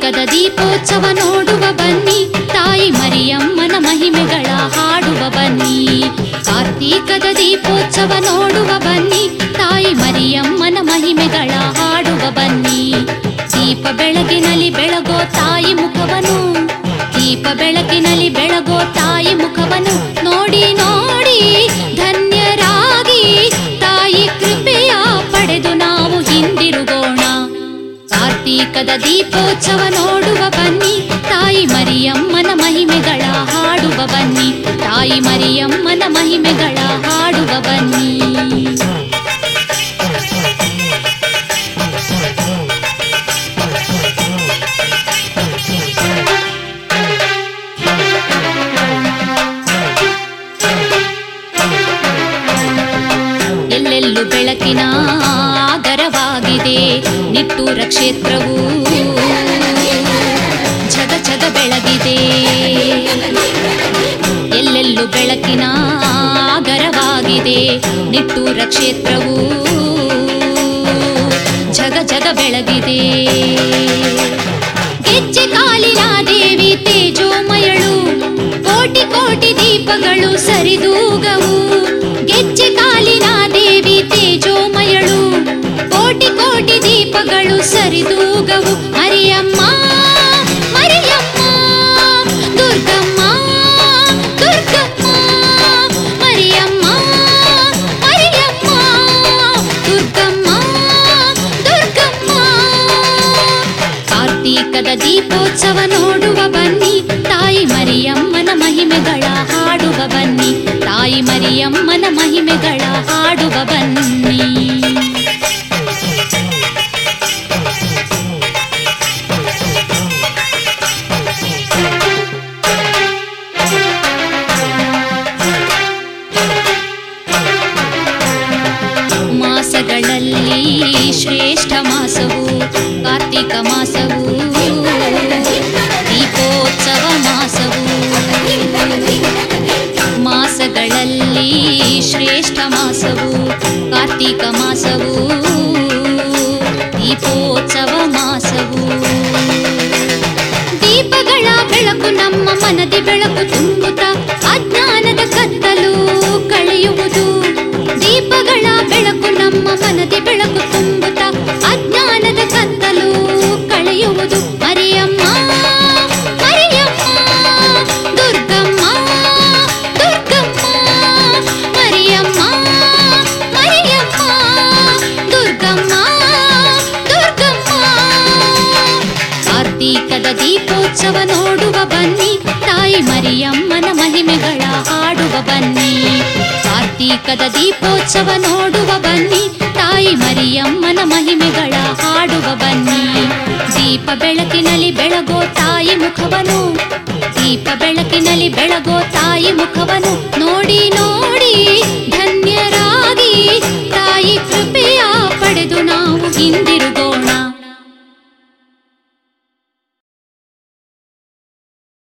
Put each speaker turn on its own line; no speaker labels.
ಕಾರ್ತೀಕದ ದೀಪೋತ್ಸವ ನೋಡುವ ಬನ್ನಿ ತಾಯಿ ಮರಿಯಮ್ಮನ ಮಹಿಮೆಗಳ ಹಾಡುವ ಬನ್ನಿ ಕಾರ್ತೀಕದ ದೀಪೋತ್ಸವ ನೋಡುವ ಬನ್ನಿ ತಾಯಿ ಮರಿಯಮ್ಮನ ಮಹಿಮೆಗಳ ಹಾಡುವ ಬನ್ನಿ ದೀಪ ಬೆಳಗಿನಲ್ಲಿ ಬೆಳಗೋ ತಾಯಿ ಮುಖವನು ದೀಪ ಬೆಳಕಿನಲ್ಲಿ ಬೆಳಗೋ ತಾಯಿ ಮುಖವನು ನೋಡಿ ನೋಡಿ ಧನ್ಯರಾಗಿ ತಾಯಿ ಕೃಪೆಯ ಪಡೆದು ನಾವು ಹಿಂದಿರುಗೋಣ ಕಾರ್ತೀಕದ ದೀಪೋತ್ಸವ ನೋಡುವ ಬನ್ನಿ ತಾಯಿ ಮರಿಯಮ್ಮನ ಮಹಿಮೆಗಳ ಹಾಡುವ ಬನ್ನಿ ತಾಯಿ ಮರಿಯಮ್ಮನ ಮಹಿಮೆಗಳ ಹಾಡುವ ಬನ್ನಿ ಎಲ್ಲೆಲ್ಲೂ ಬೆಳಕಿನ ಆಗರವಾಗಿದೆ ನಿಟ್ಟೂರ ಕ್ಷೇತ್ರವು ಜಗ ಜಗ ಬೆಳಗಿದೆ ಎಲ್ಲೆಲ್ಲೂ ಬೆಳಕಿನ ಆಗರವಾಗಿದೆ ನಿಟ್ಟೂರ ಕ್ಷೇತ್ರವು ಜಗ ಜಗ ಬೆಳಗಿದೆ ಗೆಜ್ಜೆ ಕಾಲಿನ ದೇವಿ ತೇಜೋಮಯಳು ಕೋಟಿ ಕೋಟಿ ದೀಪಗಳು ಸರಿದೂಗವು ಗೆಜ್ಜೆ ಕಾಲಿನ ದೇವಿ ತೇಜೋಮಯಳು ಕೋಟಿ ಕೋಟಿ ದೀಪಗಳು ಸರಿದೂಗವು ಮರಿಯಮ್ಮ ಮರಿಯಮ್ಮ ದುರ್ಗಮ್ಮ ದುರ್ಗಮ್ಮ ಮರಿಯಮ್ಮ ಮರಿಯಮ್ಮ ದುರ್ಗಮ್ಮ ದುರ್ಗಮ್ಮ ಕಾರ್ತೀಕದ ದೀಪೋತ್ಸವ ನೋಡುವ ಬನ್ನಿ ತಾಯಿ ಮರಿಯಮ್ಮನ ಮಹಿಮೆಗಳ ಹಾಡುವ ಬನ್ನಿ ತಾಯಿ ಮರಿಯಮ್ಮನ ಮಹಿಮೆಗಳ ಹಾಡುವ ಬನ್ನಿ ಮಾಸಗಳಲ್ಲಿ ಶ್ರೇಷ್ಠ ಮಾಸವು ಕಾರ್ತಿಕ ಮಾಸವು ದೀಪೋತ್ಸವ ಮಾಸವು ಮಾಸಗಳಲ್ಲಿ ಶ್ರೇಷ್ಠ ಮಾಸವು ಕಾರ್ತಿಕ ಮಾಸವು ದೀಪೋತ್ಸವ ಮಾಸವು ದೀಪಗಳ ಬೆಳಕು ನಮ್ಮ ಮನದಿ ಬೆಳಕು ತುಂಬುತ್ತ ಅಜ್ಞಾನದ ಕತ್ತಲು ಕಳೆಯುವುದು ದೀಪಗಳ ಬೆಳಕು ನಮ್ಮ ಮನದಿ ಬೆಳಕು ತುಂಬುತ್ತ ಅಜ್ಞಾನದ ಕತ್ತಲು ಕಳೆಯುವುದು ಮರಿಯಮ್ಮ ಮರಿಯಮ್ಮ ದುರ್ಗಮ್ಮ ದುರ್ಗಮ್ಮ ಮರಿಯಮ್ಮ ಮರಿಯಮ್ಮ ದುರ್ಗಮ್ಮ ದುರ್ಗಮ್ಮ ಕಾರ್ತೀಕದ ದೀಪೋತ್ಸವ ನೋಡುವ ಬನ್ನಿ ತಾಯಿ ಮರಿಯಮ್ಮನ ಮಹಿಮೆಗಳ ಹಾಡುವ ಬನ್ನಿ ಕಾರ್ತೀಕದ ದೀಪೋತ್ಸವ ನೋಡುವ ಬನ್ನಿ ತಾಯಿ ಮರಿಯಮ್ಮನ ಮಹಿಮೆಗಳ ಹಾಡುವ ಬನ್ನಿ ದೀಪ ಬೆಳಕಿನಲ್ಲಿ ಬೆಳಗೋ ತಾಯಿ ಮುಖವನು ದೀಪ ಬೆಳಕಿನಲ್ಲಿ ಬೆಳಗೋ ತಾಯಿ ಮುಖವನು ನೋಡಿ ನೋಡಿ